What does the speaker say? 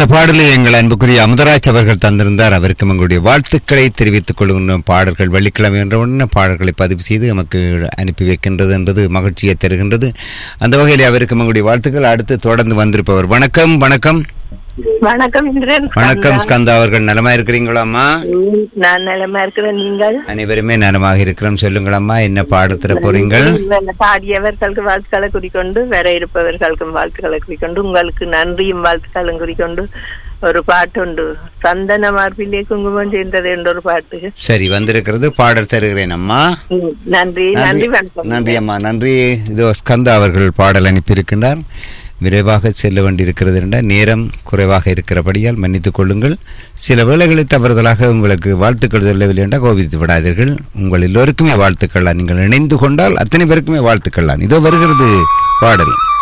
இந்த பாடலை எங்கள் அன்புக்குரிய அமுதராஜ் அவர்கள் தந்திருந்தார் அவருக்கு எங்களுடைய வாழ்த்துக்களை தெரிவித்துக் கொள்கின்றோம் பாடல்கள் வெள்ளிக்கிழமை என்ற உடனே பாடல்களை பதிவு செய்து நமக்கு அனுப்பி வைக்கின்றது என்பது மகிழ்ச்சியை தருகின்றது அந்த வகையில் அவருக்கு எங்களுடைய வாழ்த்துக்கள் அடுத்து தொடர்ந்து வந்திருப்பவர் வணக்கம் வணக்கம் வணக்கம் இந்திரன் வணக்கம் ஸ்கந்தா அவர்கள் நலமா இருக்கிறீங்களாம்மா ம், நான் நலமா இருக்கிறேன் நீங்கள் அனைவருமே நலமாக இருக்கிறோம் சொல்லுங்களம்மா என்ன பாடத்துல போறீங்கள் இந்த பாடியவர்களுக்கு வாழ்த்துக்களை குறிக்கொண்டு வர இருப்பவர்களுக்கும் வாழ்த்துக்களை குறிக்கொண்டு உங்களுக்கு நன்றியும் வாழ்த்துக்களும் குறிக்கொண்டு ஒரு பாட்டு உண்டு சந்தன மார்பிலே குங்குமம் சேர்ந்தது என்ற ஒரு பாட்டு சரி வந்திருக்கிறது பாடல் தருகிறேன் அம்மா ம், நன்றி நன்றி வணக்கம் நன்றி அம்மா நன்றி இதோ ஸ்கந்தா அவர்கள் பாடல் அனுப்பியிருக்கின்றார் விரைவாக செல்ல வேண்டியிருக்கிறது என்ற நேரம் குறைவாக இருக்கிறபடியால் மன்னித்துக் கொள்ளுங்கள் சில வேளைகளில் தவறுதலாக உங்களுக்கு வாழ்த்துக்கள் சொல்லவில்லை என்றால் கோபித்து விடாதீர்கள் உங்கள் எல்லோருக்குமே வாழ்த்துக்கள் நீங்கள் இணைந்து கொண்டால் அத்தனை பேருக்குமே வாழ்த்துக்கள் இதோ வருகிறது பாடல்